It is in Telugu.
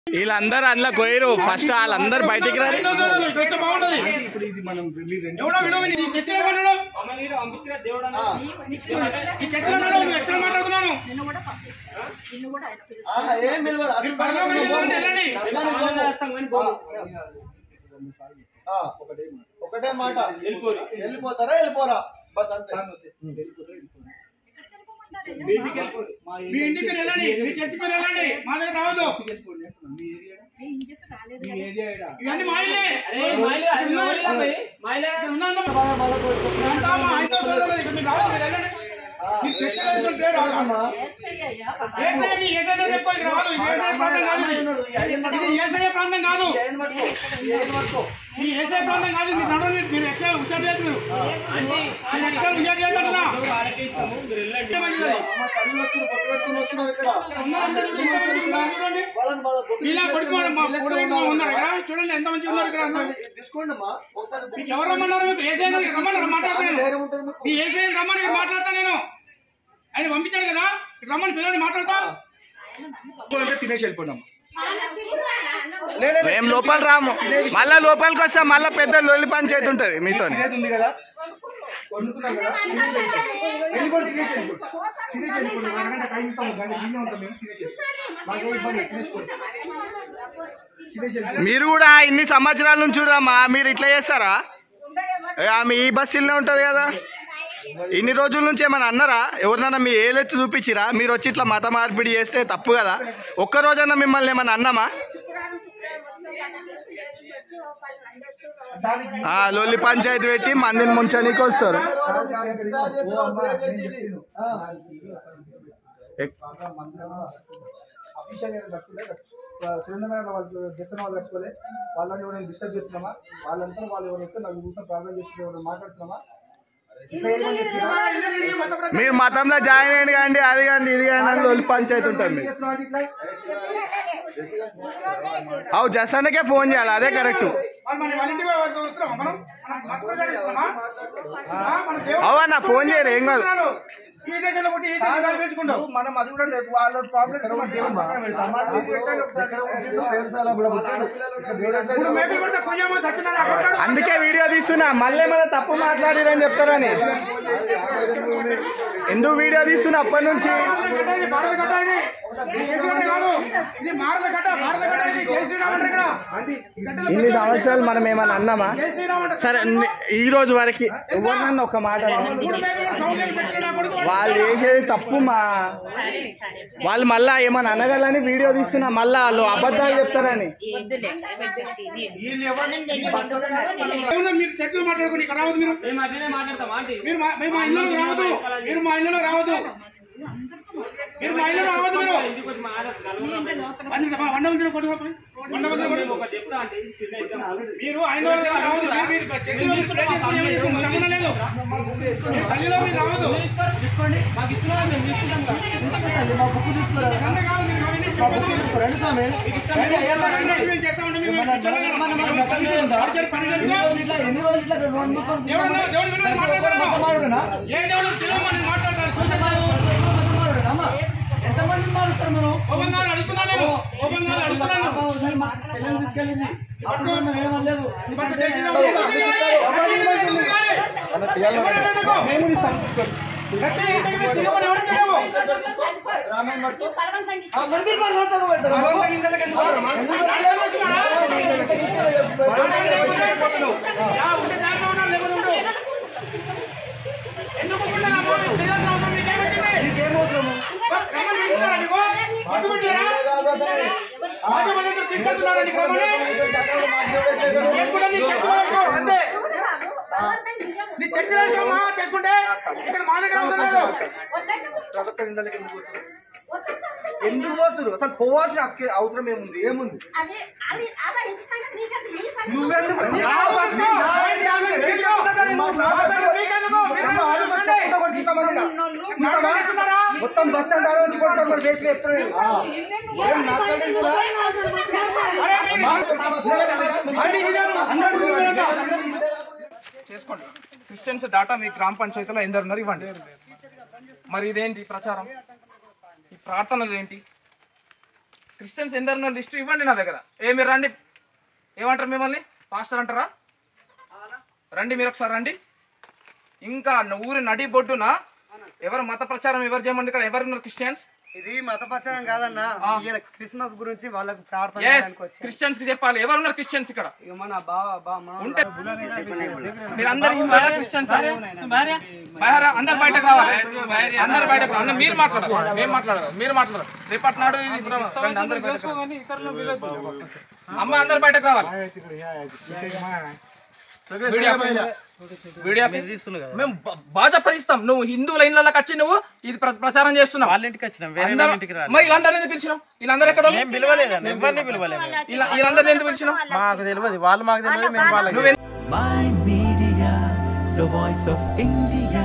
వీళ్ళందరూ అందులో పోయారు ఫస్ట్ వాళ్ళందరూ బయటికి రారు బాగుంటది ఇప్పుడు ఇది మనం మీరు రెండు ఎవడో వినో విని చర్చ ఏమన్నాడు ఈ చర్చ ఏమన్నాడు నువ్వు ఎక్స్ట్రా మాట్లాడుతున్నాను ఏం పిలవరు అసలు పడదాం మీరు వెళ్ళండి, వెళ్ళండి ఆ, ఒకటే మాట. ఒకటే మాట వెళ్ళిపోతారా వెళ్ళిపోరా బస్ అంతే మీ ఇంటికి మీరు వెళ్ళండి మీ చర్చి మీరు వెళ్ళండి మా దగ్గర రావద్దు మీ ఏరియా ఈడ. ఇవన్నీ మా ఇల్లే ఉన్నాను. ఇదంతా మా ఆయన సోదరులది. ఇక్కడ మీరు రావద్దు, మీరు వెళ్ళండి. మీరు చర్చ వేసుకుని పేరు రావద్దు. ఏసఐ మీ ఏసఐ దగ్గర చెప్పు, ఇక్కడ రావద్దు. ఇది ఏసఐ ప్రాంతం కాదు ఇది. ఇది ఏసఐ ప్రాంతం కాదు ఏం పట్టుకో ఏం పట్టుకో ఈ ఏసఐ ప్రాంతం కాదు ఇది నడవని మీరు ఎక్స్ట్రా హుషారు చేయదు మీరు మీరు ఎక్స్ట్రా హుషారు చేయదంటున్నా మంచిది అమ్మ తల్లి వస్తున్నారు పట్టు పెట్టుకుని వస్తున్నారు ఇక్కడ అందరూ చూడండి. వాళ్ళని వాళ్ళ బొట్టు ఇలా కొడుకు మా వీళ్ళకి ఫోటో కూడా ఉన్నారు ఉన్నారు. ఇక్కడ చూడండి ఎంత మంచిగా ఉన్నారు ఇక్కడ అందరూ. ఇది తీసుకోండి అమ్మా ఒకసారి బుక్ మీకు ఎవరు రమ్మన్నారు మీకు ఏసఐ గారికి రమ్మన్నారు మాట్లాడతా నేను ధైర్యం ఉంటుంది మీకు మీ ఏసఐ రమ్మని ఇక్కడ మాట్లాడతా నేను ఆయన పంపించాడు కదా ఇక్కడ రమ్మని పిల్లల్ని మాట్లాడతా అంటే తినేసి వెళ్ళిపోయినాం మేము లోపల రాము మళ్ళా లోపలికి వస్తాం మళ్ళా పెద్ద లొల్లి పంచాయతీ ఉంటది మీతోని చేతి ఉంది కదా వండుకున్నాం కదా తినేసి వెళ్ళిపోండి. వెళ్ళిపోండి తినేసి వెళ్ళిపోండి తినేసి వెళ్ళిపోండి ఒక అరగంట టైం ఇస్తాము గంట దీన్నే ఉంటాం మేము తినేసి వెళ్ళిపోండి. మాకే ఇబ్బంది తినేసుకోండి తినేసి వెళ్ళిపోండి. మీరు కూడా ఇన్ని సంవత్సరాల నుంచి చూడమ్మా మీరు ఇట్లా చేస్తారా ఏ, ఆమె ఈ బస్సులోనే ఉంటది కదా ఇన్ని రోజుల నుంచి ఏమైనా అన్నారా ఎవరినైనా మీ ఏలెత్తి చూపించిరా మీరు వచ్చి ఇట్లా మత మార్పిడి చేస్తే తప్పు కదా ఒక్క రోజన్నా మిమ్మల్ని ఏమైనా అన్నామా దానికి ఆ లొల్లి పంచాయతీ పెట్టి మందిని ముంచడానికి వస్తారు ఓ అమ్మా, నేను చెప్పింది. ఆ. అఫీషియల్ కట్టుకోలే సురేంద్ర వాళ్ళు చేస్తున్న వాళ్ళు కట్టుకోలే వాళ్ళని ఎవరైనా డిస్టర్బ్ చేస్తున్నామా వాళ్ళంతా వాళ్ళు ఎవరు వస్తే నాకు కూర్చొని ప్రార్థన చేస్తున్న ఎవరైనా మాట్లాడుతున్నామా ఇట్లా ఏమని చెప్పినా? మీరు మతంలో జాయిన్ అయ్యండి కానీ అది కానీ ఇది కానీ అని లొల్లి పంచాయతీ ఉంటుంది మీకు చేస్తున్నావా ఇట్లా అవు జసన్నకే ఫోన్ చేయాలి అదే కరెక్ట్ వాళ్ళు మన వాళ్ళ ఇంటికి పోయి వాళ్ళతో వస్తున్నామా మనం మనం మత ప్రచారిస్తున్నామా? ఆ, మన దేవుడు అవన్నా ఫోన్ చేయరు ఏం కాదు ఈ దేశంలో పుట్టి ఈ దేశంలో పెంచుకుంటావు మనం అది కూడా రేపు వాళ్ళ ప్రాబ్లమ్స్ దేవుని పక్కన పెడతాం మా ఇది పెట్టండి ఒకసారి దేవశాల కూడా పెట్టండి. ఇక్కడ దేవుడు ఎట్లా ఇప్పుడు మేబీ కొడితే పుణ్యమో చచ్చినా అక్కడ అందుకే వీడియో తీస్తున్నా మళ్ళీ ఏమైనా తప్పు మాట్లాడిరని చెప్తారని ఎందుకు వీడియో తీస్తున్నా అప్పటి నుంచి గడ్డ ఇది భారత గడ్డ ఇది ఇది కేసీ గడ్డ కాదు ఇది భారత గడ్డ భారత గడ్డ ఇది జై శ్రీరామ్ అంటారు ఇక్కడ ఈ గడ్డలో ఇన్ని సంవత్సరాలు మనం ఏమన్నా అన్నామా జై శ్రీరామ్ అంటారు సరే ని- ఈ రోజు వరకు ఎవరినన్నా ఒక మాట అన్నా? ఇప్పుడు మేబీ కూడా సౌండ్ లేని చచ్చిన నా కొడుకు వాళ్ళు చేసేది తప్పు మా వాళ్ళు మళ్ళా ఏమన్నా అనగలని వీడియో తీస్తున్నా మళ్ళా వాళ్ళు అబద్ధాలు చెప్తారని వీళ్ళు ఎవరు ఏమన్నా మీరు చర్చలు మాట్లాడుకుని ఇక్కడ రావద్దు మీరు మీరు మా మేము మా ఇల్లు రావద్దు మీరు మా ఇల్లు రావద్దు మీరు మా ఇల్లు రావద్దు మీరు వంద వంద మంది కొట్టుకో వంద మంది కొట్టుకో మీరు ఐదు వందల దగ్గర రావద్దు మీరు మీరు చర్చలో మీరు ప్లేట్ చేసుకుని ఏమీ మీకు సంబంధం లేదు మీరు తల్లిలో మీరు రావద్దు ఇదంతా కాదు మీరు అవన్నీ చెప్పొద్దు. రండి స్వామి రండి, అయ్యా, రండి. మేము చేస్తామంటే మేము టార్చర్ పని లేదు. ఎన్ని రోజులు ఇట్లా రెండు ముక్కలు దేవుడు దేవుడు విలువలు మాట్లాడతారు ఏ దేవుడు పిలవమని మాట్లాడతారు చూడండి. అమ్మా ఎంతమంది మారుస్తారు మీరు కోపంగా అడుగుతున్నా నేను కోపంగా అడుగుతున్నాను ఒకసారి మా చెల్లెలు తీసుకెళ్ళింది అప్పుడు మనం ఏమనలేదు బట్ చేసిన వాళ్ళు రక్తం ఇంటికి తీయాలి. ఎవరు అడగకు. మేము ఇస్తాం తీసుకోండి రక్తం ఇంటికి తీయమని ఎవరు చెప్పావు? ఆ మందిర్ మరి నోట్లో పెడతారు బలవంతంగా ఇంట్లోకి ఎందుకు పోతారు? వాళ్ళు ఏం చేస్తున్నారా? యా, ఉంటే జాగ్రత్తగా ఉండాలి, లేకపోతే ఉండు. ఎందుకు ఉంటున్నారా అమ్మా? మీకు తెలియాల్సిన అవసరం మీకేమొచ్చింది? నీకేం అవసరము బస్ రమ్మని పిలుస్తున్నారా మీకు? పట్టుకుంటారా? మాజీ మంత్రులు తీసుకెళ్తున్నారా నీకు రమ్మని? చేసుకుంటే నీ చెక్ వేసుకో, అంతే. నీ చెక్ వేసుకోమా చేసుకుంటే ఇక్కడ మా దగ్గర అవసరం లేదు ప్రతి ఒక్కరి ఇంట్లోకి ఎందుకు పోతారు? ఎందుకు పోతురు అసలు పోవాల్సిన హక్కు- అవసరం ఏముంది ఏముంది నువ్వెందుకు నీ- ఆ బస్ లో బయట ఆమె మీకెందుకు? బస్ లో మీకెందుకు? మీరు అమ్మ, ఆడు చూసుకోండి. వచ్చి కొత్త కొట్టి సంబంధించిన. నాటకం చేస్తున్నారా? మొత్తం బస్ స్టాండ్ ఆడ వచ్చి కొడతారు మరి వేసుకు చెప్తారు ఏం నాటకాలు కూడా? అరే, మీరు- బండి ఇచ్చారు. అందరూ కూర్చోండి. చేసుకోండి క్రిస్టియన్స్ డాటా మీ గ్రామ పంచాయతీలో ఎందరు ఉన్నారు ఇవ్వండి మరి ఇదేంటి ప్రచారం ఈ ప్రార్థనలు ఏంటి క్రిస్టియన్స్ ఎందరున్న లిస్ట్ ఇవ్వండి నా దగ్గర ఏ మీరు రండి ఏమంటారు మిమ్మల్ని పాస్టర్ అంటారా రండి మీరు ఒకసారి రండి ఇంకా ఊరి నడి బొడ్డున ఎవరు మత ప్రచారం ఎవరు చేయమండి ఇక్కడ ఎవరున్నారు క్రిస్టియన్స్ ఇది మతపరచడం కాదన్నా ఈయన క్రిస్మస్ గురించి వాళ్ళకు ప్రార్థన ఎస్ చేయడానికి వచ్చారు క్రిస్టియన్స్ కి చెప్పాలి ఎవరున్నారు క్రిస్టియన్స్ ఇక్కడ ఇక మన బావ బా మన ఉంటే మీరు అందరు హిందువులా క్రిస్టియన్స్ బయట అందరు బయటకు రావాలి అందరు బయటకు రావాలి మీరు మాట్లాడాలి మేము మాట్లాడాలి మీరు మాట్లాడాలి రేపటి నాడు ఇది ఇప్పుడు రండి, అందరు బయటకు రావాలి. అమ్మ అందరు బయటకు రావాలి వీడియో వీడియో మేము బా- బాధ్యత ఇస్తాం నువ్వు హిందువుల ఇళ్ళకి వచ్చి నువ్వు ఇది ప్ర- ప్రచారం చేస్తున్నావు వాళ్ళ ఇంటికి వచ్చినాం వేరే అందరూ- ఇంటికి రాలి మరి వీళ్ళందరూ ఎందుకు పిలిచినాం వీళ్ళందరూ ఎక్కడ వాళ్ళు? పిలవలేదండి ఎవరిని పిలవలేదు వీళ్ళ- వీళ్ళందరినీ ఎందుకు పిలిచినాం మాకు తెలియదు వాళ్ళు మాకు తెలియదు మేము వాళ్ళకి నువ్వు Mind Media, the voice of India.